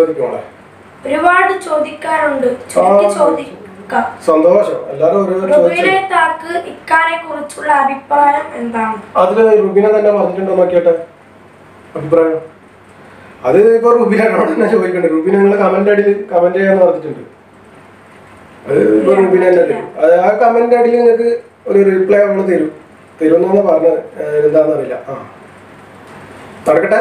ചോദിക്കോളെ ഒരുപാട് ചോദിക്കാറുണ്ട് ചുരുക്കി ആ, ചോദിക്കാം സന്തോഷം എല്ലാരും ഓരോ ചോദിച്ചു റുബീനെ താക്ക് ഇക്കാനെ കുറിച്ചുള്ള അഭിപ്രായം എന്താണ് അതില് റുബിന തന്നെ പറഞ്ഞിട്ടുണ്ടോ നോക്കിയട്ടെ അഭിപ്രായം അത് ഇപ്പൊ റുബിനോട് തന്നെ ചോദിക്കണ്ടേ റുബിന നിങ്ങളെ കമന്റ് അടിയിൽ കമന്റ് ചെയ്യാന്ന് പറഞ്ഞിട്ടുണ്ട് അത് ഇപ്പൊ റുബിന തന്നെ തരും അത് ആ കമന്റ് അടിയിൽ നിങ്ങൾക്ക് ഒരു റിപ്ലൈ നമ്മൾ തരും തരുമെന്നാണ് പറഞ്ഞത് ഏഹ് എന്താണെന്ന് അറിയില്ല ആ നടക്കട്ടെ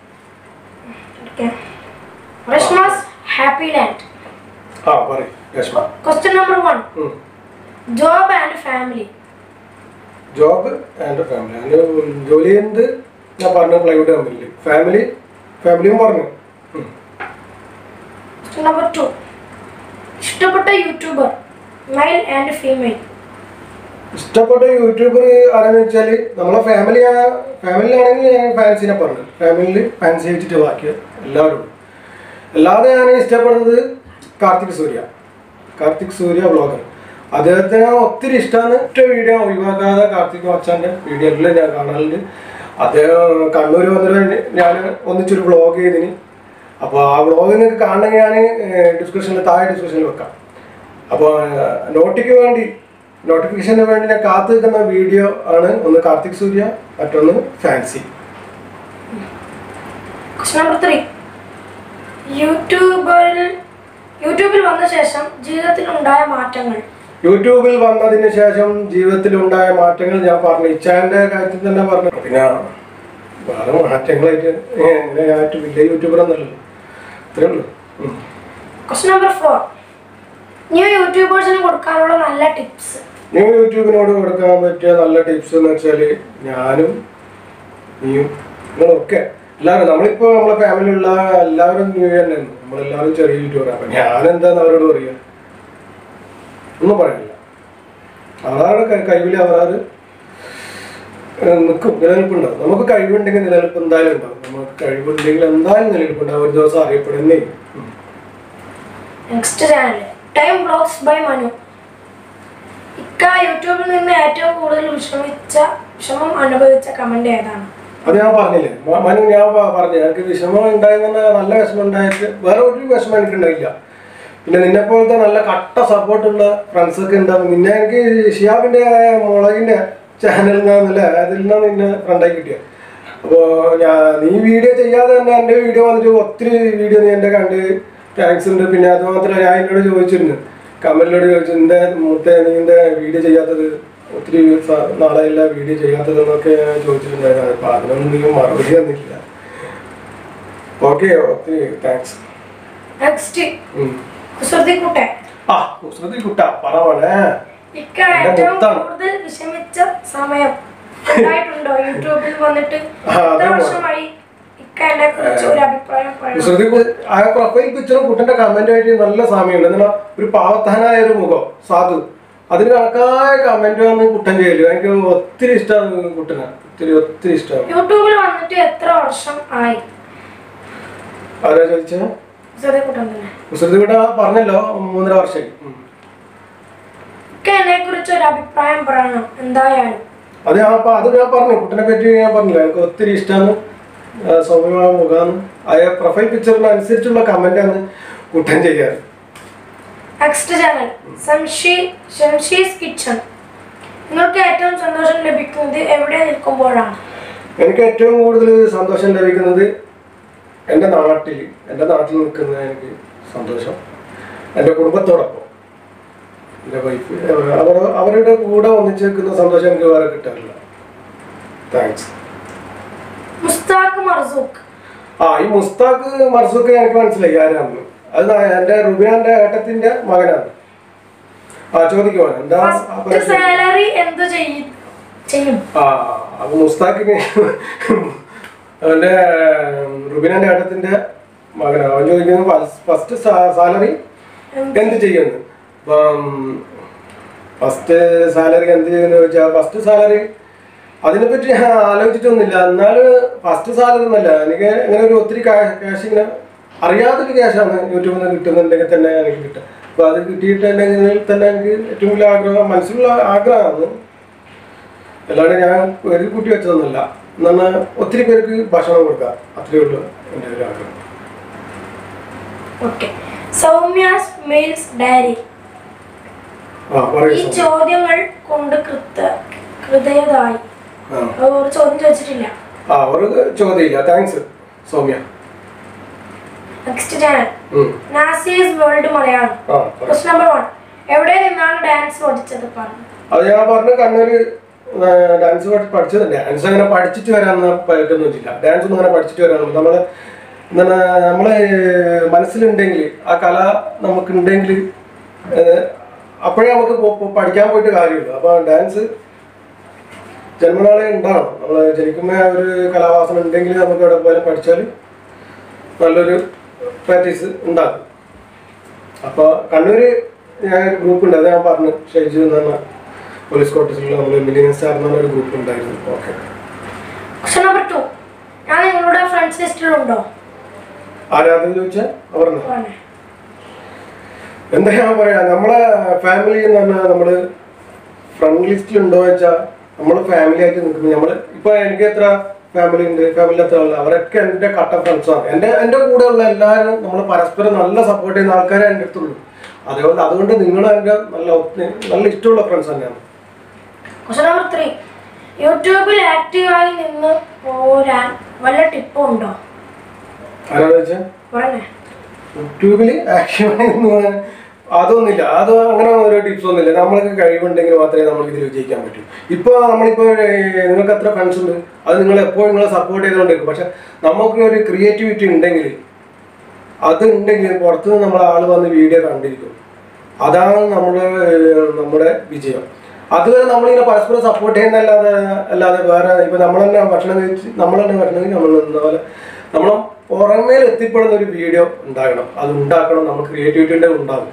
റഷ്മാസ് ഹാപ്പി ലാൻഡ് ആ പറയും രശ്മ ക്വസ്റ്റ്യൻ നമ്പർ വൺ ഉം. Job and family job and family അതിന്റെ ജോലി ചെയ്യുന്നത് ഞാൻ പറഞ്ഞു പ്ലൈവുഡ് കമ്പനിയിൽ ഫാമിലി ഫാമിലിയും പറഞ്ഞു ഉം. ക്വസ്റ്റ്യൻ നമ്പർ ടു ഇഷ്ടപ്പെട്ട യൂട്യൂബർ മെയിൽ ആൻഡ് ഫീമെയിൽ ഇഷ്ടപ്പെട്ട യൂട്യൂബർ ആരാന്ന് വെച്ചാൽ നമ്മളെ ഫാമിലി ഫാമിലിയിലാണെങ്കിൽ ഞാൻ ഫാൻസിനെ പറഞ്ഞു ഫാമിലിയിൽ ഫാൻസി വെച്ചിട്ട് ബാക്കി എല്ലാവരും അല്ലാതെ ഞാൻ ഇഷ്ടപ്പെടുന്നത് കാർത്തിക് സൂര്യ കാർത്തിക് സൂര്യ വ്ളോഗർ അദ്ദേഹത്തിന് ഒത്തിരി ഇഷ്ടമാണ് ഒറ്റ വീഡിയോ ഒഴിവാക്കാതെ കാർത്തിക് വാച്ചാൻ്റെ വീഡിയോ എല്ലാം ഞാൻ കാണാറുണ്ട് അദ്ദേഹം കണ്ണൂർ വന്നിട്ട് ഞാൻ ഒന്നിച്ചൊരു വ്ളോഗ് ചെയ്തിന് അപ്പോൾ ആ വ്ളോഗ് നിങ്ങൾക്ക് കാണണമെങ്കിൽ ഞാൻ ഡിസ്ക്രിപ്ഷനിൽ താഴെ ഡിസ്ക്രിപ്ഷനിൽ വെക്കാം അപ്പോൾ നോട്ടിക്ക് വേണ്ടി നോട്ടിഫിക്കേഷന് വേണ്ടി ഞാൻ കാത്തു നിൽക്കുന്ന വീഡിയോ ആണ് ഒന്ന് കാർത്തിക് സൂര്യ മറ്റൊന്ന് ഫാൻസി ക്വസ്റ്റ്യൻ നമ്പർ ത്രീ യൂട്യൂബിൽ യൂട്യൂബിൽ വന്ന ശേഷം ജീവിതത്തിൽ ഉണ്ടായ മാറ്റങ്ങൾ യൂട്യൂബിൽ വന്നതിന് ശേഷം ജീവിതത്തിൽ ഉണ്ടായ മാറ്റങ്ങൾ ഞാൻ പറഞ്ഞു ഇച്ചാൻ്റെ കാര്യത്തിൽ തന്നെ പറഞ്ഞു പിന്നെ വേറെ മാറ്റങ്ങളായിട്ട് എങ്ങനെ ആയിട്ട് വലിയ യൂട്യൂബർ എന്നല്ലല്ലോ അത്രേ ഉള്ളൂ ഉം. ക്വസ്റ്റ്യൻ നമ്പർ ഫോർ ന്യൂ യൂട്യൂബേഴ്സിന് കൊടുക്കാനുള്ള നല്ല ടിപ്സ് ന്യൂ യൂട്യൂബിനോട് കൊടുക്കാൻ പറ്റിയ നല്ല ടിപ്സ് എന്ന് വെച്ചാൽ ഞാനും നീയും നിങ്ങളൊക്കെ എല്ലാവരും നമ്മളിപ്പോൾ നമ്മളെ ഫാമിലിയുള്ള എല്ലാവരും ന്യൂ ഇയർ തന്നെയാണ് നമ്മളെല്ലാവരും ചെറിയ യൂട്യൂബർ അപ്പം ഞാനെന്താന്ന് അവരോട് പറയുക ഒന്നും പറയാനില്ല അവരാണ് കഴിവിൽ അവരാറ് നിൽക്കും നിലനിൽപ്പുണ്ടാവും നമുക്ക് കഴിവുണ്ടെങ്കിൽ നിലനിൽപ്പ് എന്തായാലും ഉണ്ടാവും നമുക്ക് കഴിവുണ്ടെങ്കിൽ എന്തായാലും നിലനിൽപ്പുണ്ടാവും ഒരു ദിവസം അറിയപ്പെടുന്നേ ഉം. Next channel time blogs by Manu ഇക്ക യൂട്യൂബിൽ നിന്ന് ഏറ്റവും കൂടുതൽ വിഷമിച്ച വിഷമം അനുഭവിച്ച കമന്റ് ഏതാണ് അത് ഞാൻ പറഞ്ഞില്ലേ മ- മനു ഞാൻ പ- പറഞ്ഞു എനിക്ക് വിഷമം ഉണ്ടായെന്ന് നല്ല വിഷമം ഉണ്ടായിട്ട് വേറെ ഒരു വിഷമം എനിക്ക് ഉണ്ടായില്ല പിന്നെ നിന്നെ പോലത്തെ നല്ല കട്ട സപ്പോർട്ടുള്ള ഫ്രണ്ട്സൊക്കെ ഉണ്ടാവും നിന്നെ എനിക്ക് ഷിയാബിന്റെ മുളകിന്റെ ചാനലിൽ നിന്നല്ലേ അതിൽ നിന്നാണ് നിന്നെ ഫ്രണ്ടായി കിട്ടിയത് അപ്പോൾ ഞാൻ നീ വീഡിയോ ചെയ്യാതെ തന്നെ എൻ്റെ വീഡിയോ വന്നിട്ട് ഒത്തിരി വീഡിയോ നീ എൻ്റെ കണ്ട് താങ്ക്സ് ഉണ്ട് പിന്നെ അത് മാത്രമല്ല ഞാൻ എന്നോട് ചോദിച്ചിരുന്നു കമലിനോട് ചോദിച്ചു എന്താ മുത്തേ നീ എന്താ വീഡിയോ ചെയ്യാത്തത് ഒത്തിരി സ- നാളെയല്ല വീഡിയോ ചെയ്യാത്തത് എന്നൊക്കെ ഞാൻ ചോദിച്ചിട്ടുണ്ടായിരുന്നു അപ്പോൾ അതിനൊന്നും നീ മറുപടി തന്നിട്ടില്ല ഓക്കെ ഒത്തിരി താങ്ക്സ് നെക്സ്റ്റ് കുസൃതി കുട്ടെ ആ കുസൃതി കുട്ട പറ മോനെ ഇക്ക എന്റെ ഏറ്റവും മുത്താണ്. കൂടുതൽ വിഷമിച്ച സമയം ഉണ്ടായിട്ടുണ്ടോ യൂട്യൂബിൽ വന്നിട്ട് ആ, എത്ര അതെ മോനെ. വർഷമായി ഇക്ക എന്നെ കുറിച്ച് ഒരു അഭിപ്രായം പറയണം കുസൃതി കു- ആ പ്രൊഫൈൽ പിക്ചറും കുട്ടന്റെ കമന്റ് ആയിട്ട് നല്ല സാമ്യമുണ്ട് എന്നാൽ ഒരു പാവത്താനായ ഒരു മുഖം സാധു അതിന് കണക്കായ കമന്റ് വന്ന് കുട്ടൻ ചെയ്യല് എനിക്ക് ഒത്തിരി ഇഷ്ടമാണ് കുട്ടനെ ഒത്തിരി ഒത്തിരി ഇഷ്ടമാണ് യൂട്യൂബിൽ വന്നിട്ട് എത്ര വർഷം ആയി ആരാ ചോദിച്ചേ കുസൃതി കുട്ടൻ തന്നെ കുസൃതി കുട്ട പറഞ്ഞല്ലോ മൂന്നര വർഷമായി ഉം. ഇക്ക എന്നെ കുറിച്ച് ഒരു അഭിപ്രായം പറയണം എന്തായാലും അത് ഞാൻ പ- അത് ഞാൻ പറഞ്ഞു കുട്ടനെ പറ്റി ഞാൻ പറഞ്ഞില്ല എനിക്ക് ഒത്തിരി ഇഷ്ടമാണ് സൗമ്യമായ മുഖമാണ് ആ പ്രൊഫൈൽ പിക്ചറിന് അനുസരിച്ചുള്ള കമന്റാണ് കുട്ടൻ ചെയ്യാറ് നെക്സ്റ്റ് ചാനൽ സംഷി ഷംഷീസ് കിച്ചൺ നിങ്ങൾക്ക് ഏറ്റവും സന്തോഷം ലഭിക്കുന്നത് എവിടെ നിൽക്കുമ്പോഴാണ് എനിക്ക് ഏറ്റവും കൂടുതൽ സന്തോഷം ലഭിക്കുന്നത് എൻ്റെ നാട്ടിൽ എൻ്റെ നാട്ടിൽ നിൽക്കുന്നത് എനിക്ക് സന്തോഷം എൻ്റെ കുടുംബത്തോടൊപ്പം എൻ്റെ വൈഫ് അവർ അവരുടെ കൂടെ ഒന്നിച്ച് നിൽക്കുന്ന സന്തോഷം എനിക്ക് വേറെ കിട്ടാറില്ല താങ്ക്സ് മുസ്താഖ് മർസൂഖ് ആ ഈ മുസ്താഖ് മർസൂഖ് എനിക്ക് മനസ്സിലായി ആരാണെന്ന് അത് ന- എൻ്റെ റുബിയാന്റെ ഏട്ടത്തിന്റെ മകനാണ് ആ ചോദിക്കുവാൻ എന്താ ആ ഫസ്റ്റ് പരിചയം? സാലറി എന്ത് ചെയ്യും ചെയ്യും ആ അപ്പൊ മുസ്താഖിന് അവന്റെ റുബിനാന്റെ ഏട്ടത്തിന്റെ മകനാണ് അവൻ ചോദിക്കുന്നത് ഫസ്റ്റ് സാലറി എന്ത് ചെയ്യുന്നു അപ്പം ഫസ്റ്റ് സാലറി എന്ത് ചെയ്യുന്നു ചോദിച്ചാൽ ഫസ്റ്റ് സാലറി അതിനെപ്പറ്റി ഞാൻ ആലോചിച്ചിട്ടൊന്നുമില്ല എന്നാലും ഫസ്റ്റ് സാലറി ഒന്നല്ല എനിക്ക് ഇങ്ങനെ ഒരു ഒത്തിരി ക്യാഷ് ഇങ്ങനെ അറിയാത്തൊരു ക്യാഷാണ് യൂട്യൂബിൽ നിന്ന് കിട്ടുന്നുണ്ടെങ്കിൽ തന്നെ എനിക്ക് കിട്ടുക അപ്പോൾ അത് കിട്ടിയിട്ടുണ്ടെങ്കിൽ തന്നെ എനിക്ക് ഏറ്റവും വലിയ ആഗ്രഹം മനസ്സിലുള്ള ആഗ്രഹമാണ് അല്ലാണ്ട് ഞാൻ ഒരു കുട്ടി വെച്ചതൊന്നുമല്ല എന്നാൽ ഒത്തിരി പേർക്ക് ഭക്ഷണം കൊടുക്കുക അത്രയേ ഉള്ളൂ എൻ്റെ ഒരു ആഗ്രഹം ഓക്കെ സൗമ്യാസ് മെയിൽസ് ഡയറി ആ പറയൂ ഈ സൗമ്യ. ചോദ്യങ്ങൾ കൊണ്ട് കൃത ഹൃദയതായി ആ ഒരു ചോദ്യം ചോദിച്ചിട്ടില്ല ആ ഒരു ചോദ്യമില്ല താങ്ക്സ് സൗമ്യ നെക്സ്റ്റ് ചാനൽ ഉം. നാസീസ് വേൾഡ് മലയാളം ആ പറ. ക്വസ്റ്റ് നമ്പർ വൺ എവിടെ നിന്നാണ് ഡാൻസ് പഠിച്ചത് പറഞ്ഞു അത് ഞാൻ പറഞ്ഞു കണ്ണൂര് ഡാൻസ് പഠിച്ചത് ഡാൻസ് അങ്ങനെ പഠിച്ചിട്ട് വരാന്ന് പറ്റുന്നില്ല ഡാൻസ് ഒന്നും അങ്ങനെ പഠിച്ചിട്ട് വരാൻ നമ്മള് എന്താണ് നമ്മളെ മനസ്സിലുണ്ടെങ്കിൽ ആ കല നമുക്കുണ്ടെങ്കിൽ അപ്പോഴേ നമുക്ക് പോ- പോ- പഠിക്കാൻ പോയിട്ട് കാര്യമുള്ളൂ അപ്പൊ ഡാൻസ് ജന്മനാളെ ഉണ്ടാവണം നമ്മൾ ജനിക്കുമ്പോൾ ആ ഒരു കലാവാസന ഉണ്ടെങ്കിൽ നമുക്ക് എവിടെ പോയാലും പഠിച്ചാൽ നല്ലൊരു പ്രാക്ടീസ് ഉണ്ടാകും അപ്പോൾ കണ്ണൂര് ഞാൻ ഒരു ഗ്രൂപ്പ് ഉണ്ട് അത് ഞാൻ പറഞ്ഞു ഷൈജു എന്ന് പറഞ്ഞ പോലീസ് ക്വാർട്ടേഴ്സിലുള്ള നമ്മൾ മില്ലിയൻ സ്റ്റാർ എന്ന് പറഞ്ഞ ഒരു ഗ്രൂപ്പ് ഉണ്ടായിരുന്നു ഓക്കെ ക്വസ്റ്റ് നമ്പർ ടു ഞാൻ നിങ്ങളുടെ ഫ്രണ്ട്സ് ലിസ്റ്റിലുണ്ടോ ആരാധന ചോദിച്ചാൽ അവർ പറഞ്ഞേ എന്താ ഞാൻ പറയാ നമ്മളെ ഫാമിലി എന്ന് പറഞ്ഞാൽ നമ്മള് ഫ്രണ്ട് ലിസ്റ്റിൽ ഉണ്ടോ വെച്ചാൽ നമ്മൾ ഫാമിലി ആയിട്ട് നിൽക്കുന്നത് നമ്മള് ഇപ്പൊ എനിക്ക് എത്ര ഫാമിലി ഉണ്ട് ഫാമിലി എത്ര ഉള്ള അവരൊക്കെ എൻ്റെ കട്ട ഫ്രണ്ട്സാണ് എൻ്റെ എൻ്റെ കൂടെ ഉള്ള എല്ലാവരും നമ്മൾ പരസ്പരം നല്ല സപ്പോർട്ട് ചെയ്യുന്ന ആൾക്കാരെ എൻ്റെ അടുത്തുള്ളൂ അതേപോലെ അതുകൊണ്ട് നിങ്ങൾ എൻ്റെ നല്ല ഒത്ത- നല്ല ഇഷ്ടമുള്ള ഫ്രണ്ട്സ് തന്നെയാണ് ക്വസ്റ്റ് നമ്പർ ത്രീ യൂട്യൂബിൽ ആക്റ്റീവായി നിന്ന് പോരാൻ വല്ല ടിപ്പും ഉണ്ടോ ആരാന്ന് വെച്ചാൽ പറഞ്ഞേ യൂട്യൂബിൽ ആക്ഷൻ അതൊന്നുമില്ല അത് അങ്ങനെ ഓരോ ടിപ്സ് ഒന്നുമില്ല നമ്മൾക്ക് കഴിവുണ്ടെങ്കിൽ മാത്രമേ നമുക്ക് ഇതിൽ വിജയിക്കാൻ പറ്റൂ ഇപ്പൊ നമ്മളിപ്പോ ഏർ, നിങ്ങൾക്ക് എത്ര ഫ്രണ്ട്സ് ഉണ്ട് അത് നിങ്ങൾ എപ്പോഴും നിങ്ങളെ സപ്പോർട്ട് ചെയ്തുകൊണ്ടിരിക്കും പക്ഷെ നമുക്ക് ഒരു ക്രിയേറ്റിവിറ്റി ഉണ്ടെങ്കിൽ അത് ഉണ്ടെങ്കിൽ പുറത്തുനിന്ന് നമ്മളെ ആൾ വന്ന് വീഡിയോ കണ്ടിരിക്കും അതാണ് നമ്മുടെ ഏർ, നമ്മുടെ വിജയം അതുവരെ നമ്മളിങ്ങനെ പരസ്പരം സപ്പോർട്ട് ചെയ്യുന്നല്ലാതെ അല്ലാതെ വേറെ ഇപ്പൊ നമ്മൾ തന്നെ ഭക്ഷണം കഴിച്ച് നമ്മൾ തന്നെ ഭക്ഷണം കഴിച്ച് നമ്മൾ നിന്ന പോലെ നമ്മൾ പുറമേൽ എത്തിപ്പെടുന്ന ഒരു വീഡിയോ ഉണ്ടാകണം അത് ഉണ്ടാക്കണം നമുക്ക് ക്രിയേറ്റിവിറ്റി ഉണ്ടാകും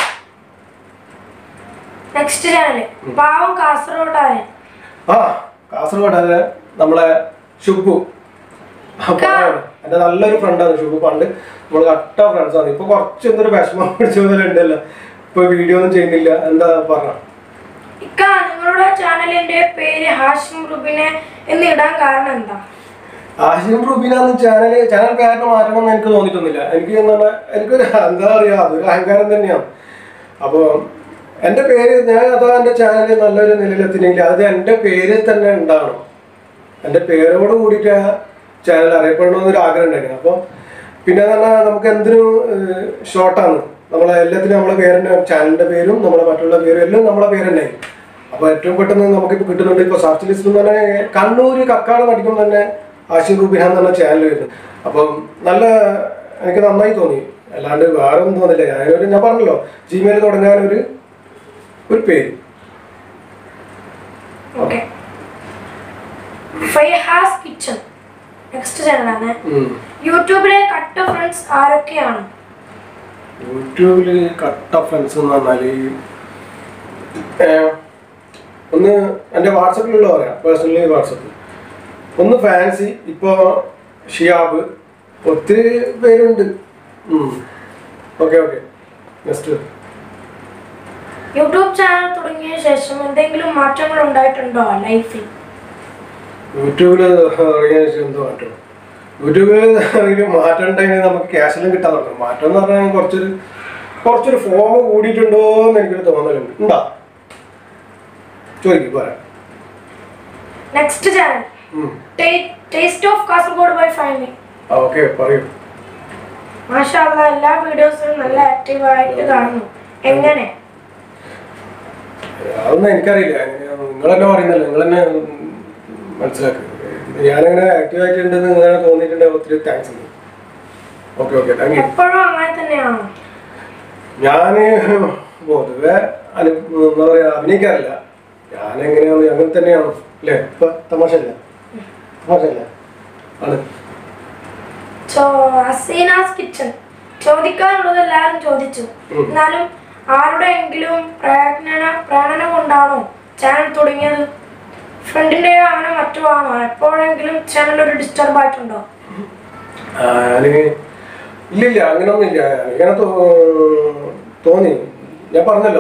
നെക്സ്റ്റ് ചാനൽ പാവം കാസർഗോഡായ ആ കാസർഗോഡ് അതെ നമ്മളെ ഷുബു എന്റെ നല്ലൊരു ഫ്രണ്ടാണ് ഷുബു പണ്ട് നമ്മൾ കട്ട ഫ്രണ്ട്സാണ് ഇപ്പൊ കുറച്ച് എന്തൊരു വിഷമം പിടിച്ച പോലെ ഉണ്ടല്ലോ ഇപ്പൊ വീഡിയോ ഒന്നും ചെയ്യുന്നില്ല എന്താ പറഞ്ഞ ഇക്ക നിങ്ങളുടെ ചാനലിന്റെ പേര് ഹാഷിം റുബിനെ എന്ന് ഇടാൻ കാരണം എന്താ ആശയം റുബിനാന്ന് ചാനൽ ചാനൽ പേരിന് മാറ്റണം എന്ന് എനിക്ക് തോന്നിയിട്ടൊന്നുമില്ല എനിക്ക് എന്ന് പറഞ്ഞാൽ എനിക്കൊരു എന്താ പറയാ അതൊരു അഹങ്കാരം തന്നെയാണ് അപ്പോൾ എൻ്റെ പേര് ഞാൻ അഥവാ എൻ്റെ ചാനൽ നല്ലൊരു നിലയിലെത്തിനെങ്കിൽ അത് എൻ്റെ പേരിൽ തന്നെ ഉണ്ടാകണം എൻ്റെ പേരോട് കൂടിയിട്ട് ആ ചാനൽ അറിയപ്പെടണമെന്നൊരു ആഗ്രഹം ഉണ്ടായിരുന്നു അപ്പോൾ പിന്നെ എന്ന് പറഞ്ഞാൽ നമുക്ക് എന്തിനും ഷോർട്ടാണ് നമ്മളെ എല്ലാത്തിനും നമ്മളെ പേരെന്നെ ചാനലിൻ്റെ പേരും നമ്മളെ മറ്റുള്ള പേരും എല്ലാം നമ്മളെ പേരെന്നെ അപ്പോൾ ഏറ്റവും പെട്ടെന്ന് നമുക്കിപ്പോൾ കിട്ടുന്നുണ്ട് ഇപ്പോൾ സെർച്ച് ലിസ്റ്റിൽ എന്ന് പറഞ്ഞാൽ കണ്ണൂർ കക്കാട് നടിക്കുമ്പോൾ തന്നെ ആഷിർ റുബിന എന്ന് പറഞ്ഞ ചാനൽ വരുന്നു അപ്പം നല്ല എനിക്ക് നന്നായി തോന്നി അല്ലാണ്ട് വേറെ ഒന്നും തോന്നില്ല ഞാനൊരു ഞാൻ പറഞ്ഞല്ലോ ജിമെയിൽ തുടങ്ങാൻ ഒരു ഒരു പേര് ഓക്കെ ഫൈഹാസ് കിച്ചൺ നെക്സ്റ്റ് ചാനലാണ് ഉം. യൂട്യൂബിലെ കട്ട ഫ്രണ്ട്സ് ആരൊക്കെയാണ് യൂട്യൂബില് കട്ട ഫ്രണ്ട്സ് എന്ന് പറഞ്ഞാല് ഏഹ്, ഒന്ന് എൻ്റെ വാട്സപ്പിലുള്ള പറയാം പേഴ്സണലി വാട്സപ്പ് ഒന്ന് ഫാൻസി ഇപ്പോൾ ഷിയാബ് ഒത്തിരി പേരുണ്ട് okay okay next YouTube channel തുടങ്ങിയ ശേഷം എന്തെങ്കിലും മാറ്റങ്ങൾ ഉണ്ടായിട്ടുണ്ടോ ലൈഫിൽ യൂട്യൂബിൽ എന്തോ മാറ്റം യൂട്യൂബിൽ ഒരു മാറ്റം ഉണ്ടെങ്കിൽ നമുക്ക് ക്യാഷെല്ലാം കിട്ടാൻ തുടങ്ങും മാറ്റം എന്ന് പറഞ്ഞാൽ കുറച്ചൊരു കുറച്ചൊരു ഫോം കൂടിയിട്ടുണ്ടോ എന്ന് എനിക്കൊരു തോന്നലുണ്ട് ഉണ്ടാ ചോദിക്കും പറയാം നെക്സ്റ്റ് ചാനൽ ഉം. Taste of Kasaragod by Faimi ആ ഓക്കെ പറയൂ മാഷാല്ല എല്ലാ വീഡിയോസിലും നല്ല ആക്റ്റീവ് ആയിട്ട് കാണുന്നു എങ്ങനെ അതൊന്നും എനിക്കറിയില്ല നിങ്ങൾ തന്നെ പറയുന്നല്ലോ നിങ്ങൾ തന്നെ മനസ്സിലാക്കുക ഞാനിങ്ങനെ ആക്റ്റീവ് ആയിട്ടുണ്ടെന്ന് ഇങ്ങനെ തോന്നിയിട്ടുണ്ടെങ്കിൽ ഒത്തിരി താങ്ക്സ് ഉണ്ട് ഓക്കെ ഓക്കെ താങ്ക് യു എപ്പോഴും അങ്ങനെ തന്നെയാണോ ഞാൻ പൊതുവെ അനു എന്താ പറയാ അഭിനയിക്കാറില്ല ഞാൻ എങ്ങനെയാണ് അങ്ങനെ തന്നെയാണ് അല്ലേ ഇപ്പൊ തമാശ അല്ല തമാശ അല്ല ആണ് ചോ അസീനാസ് കിച്ചൺ ചോദിക്കാനുള്ളത് എല്ലാവരും ചോദിച്ചു ഉം. എന്നാലും ആരുടെയെങ്കിലും പ്രേരണ പ്രേരണ കൊണ്ടാണോ ചാനൽ തുടങ്ങിയത് ഫ്രണ്ടിന്റെയോ അങ്ങനെ മറ്റോ ആണോ എപ്പോഴെങ്കിലും ചാനൽ ഒരു ഡിസ്റ്റർബ് ആയിട്ടുണ്ടോ ആ, ഞാന് ഇല്ലില്ല അങ്ങനൊന്നുമില്ല ഇങ്ങനെ തോ- തോന്നി ഞാൻ പറഞ്ഞല്ലോ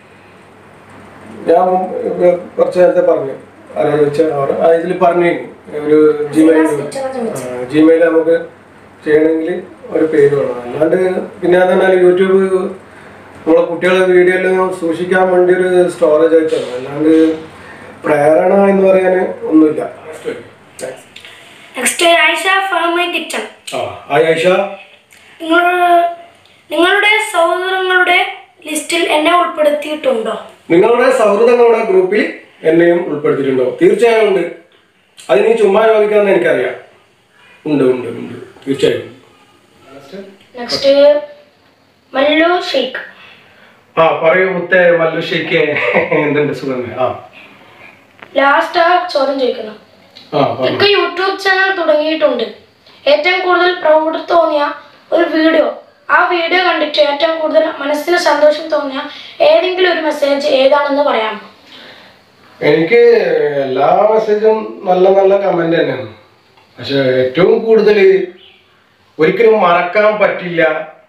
ഞാൻ മുമ്പ് കുറച്ച് നേരത്തെ പറഞ്ഞു ആരാ ചോദിച്ചാൽ ഇതിൽ പറഞ്ഞു ഒരു ജിമെയിൽ കിച്ചൺ ചോദിച്ചു ജിമെയിൽ നമുക്ക് ചെയ്യണമെങ്കിൽ ഒരു പേര് വേണം അല്ലാണ്ട് പിന്നെ അതെന്നാൽ യൂട്യൂബ് നമ്മളെ കുട്ടികളെ വീഡിയോയിൽ സൂക്ഷിക്കാൻ വേണ്ടി ഒരു സ്റ്റോറേജ് ആയിട്ടാണ് അല്ലാണ്ട് പ്രേരണ എന്ന് പറയാൻ ഒന്നുമില്ല Thanks. Next Ayisha Fami kitchen ആ ഹായ് ഐഷ നിങ്ങൾ നിങ്ങളുടെ സഹോദരങ്ങളുടെ ലിസ്റ്റിൽ എന്നെ ഉൾപ്പെടുത്തിയിട്ടുണ്ടോ നിങ്ങളുടെ സൗഹൃദങ്ങളുടെ ഗ്രൂപ്പിൽ എന്നെയും ഉൾപ്പെടുത്തിയിട്ടുണ്ടോ തീർച്ചയായും ഉണ്ട് അത് നീ ചുമ്മാ ചോദിക്കാമെന്ന് എനിക്കറിയാം ഉണ്ട് ഉണ്ട് ഉണ്ട് തീർച്ചയായും നെക്സ്റ്റ് മല്ലു ഷെയ്ഖ് ആ പറയൂ മുത്തേ മല്ലുഷയ്ക്ക് എന്തുണ്ട് സുഖം ആ ലാസ്റ്റ് ആ ചോദ്യം ചോദിക്കുന്നു ആ പറഞ്ഞു ഇക്ക യൂട്യൂബ് ചാനൽ തുടങ്ങിയിട്ടുണ്ട് ഏറ്റവും കൂടുതൽ പ്രൗഢ തോന്നിയ ഒരു വീഡിയോ ആ വീഡിയോ കണ്ടിട്ട് ഏറ്റവും കൂടുതൽ മനസ്സിന് സന്തോഷം തോന്നിയ ഏതെങ്കിലും ഒരു മെസ്സേജ് ഏതാണെന്ന് പറയാമോ എനിക്ക് എല്ലാ മെസ്സേജും നല്ല നല്ല കമന്റ് തന്നെയാണ് പക്ഷെ ഏറ്റവും കൂടുതൽ ഒരിക്കലും മറക്കാൻ പറ്റില്ല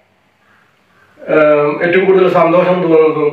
ഏം, ഏറ്റവും കൂടുതൽ സന്തോഷം തോന്നുന്നതും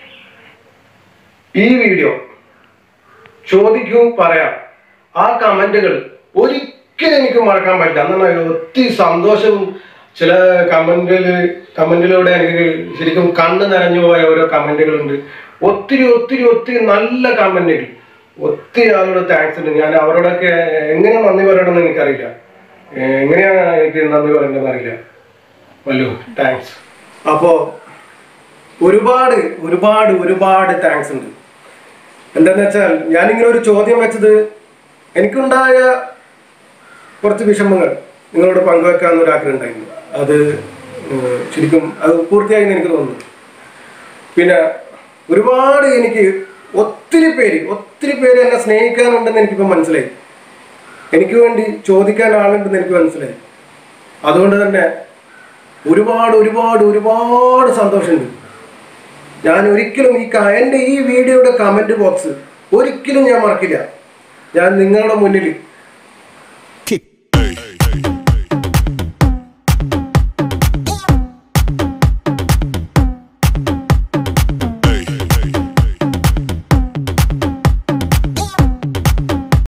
ഈ വീഡിയോ ചോദിക്കൂ പറയാം ആ കമന്റുകൾ ഒരിക്കലും എനിക്ക് മറക്കാൻ പറ്റില്ല എന്നാണ് ഒത്തിരി സന്തോഷവും ചില കമന്റിൽ കമന്റിലൂടെ എനിക്ക് ശരിക്കും കണ്ണ് നിറഞ്ഞു പോയ ഓരോ കമന്റുകളുണ്ട് ഒത്തിരി ഒത്തിരി ഒത്തിരി നല്ല കമന്റുകൾ ഒത്തിരി ആളോട് താങ്ക്സ് ഉണ്ട് ഞാൻ അവരോടൊക്കെ എങ്ങനെ നന്ദി പറയണമെന്ന് എനിക്കറിയില്ല ഏഹ് എങ്ങനെയാണ് എനിക്ക് നന്ദി പറയേണ്ടതെന്ന് അറിയില്ല വല്ലു താങ്ക്സ് അപ്പോൾ ഒരുപാട് ഒരുപാട് ഒരുപാട് താങ്ക്സ് ഉണ്ട് എന്താന്ന് വെച്ചാൽ ഞാനിങ്ങനെ ഒരു ചോദ്യം വെച്ചത് എനിക്കുണ്ടായ കുറച്ച് വിഷമങ്ങൾ നിങ്ങളോട് പങ്കുവെക്കാമെന്ന് ഒരു ആഗ്രഹം ഉണ്ടായിരുന്നു അത് ഉം, ശരിക്കും അത് പൂർത്തിയായി എന്ന് എനിക്ക് തോന്നുന്നു പിന്നെ ഒരുപാട് എനിക്ക് ഒത്തിരി പേര് ഒത്തിരി പേര് എന്നെ സ്നേഹിക്കാനുണ്ടെന്ന് എനിക്കിപ്പോൾ മനസ്സിലായി എനിക്ക് വേണ്ടി ചോദിക്കാൻ ആളുണ്ടെന്ന് എനിക്ക് മനസ്സിലായി അതുകൊണ്ട് തന്നെ ഒരുപാട് ഒരുപാട് ഒരുപാട് സന്തോഷമുണ്ട് ഞാൻ ഒരിക്കലും ഈ ക- എൻ്റെ ഈ വീഡിയോയുടെ കമൻറ്റ് ബോക്സ് ഒരിക്കലും ഞാൻ മറക്കില്ല ഞാൻ നിങ്ങളുടെ മുന്നിൽ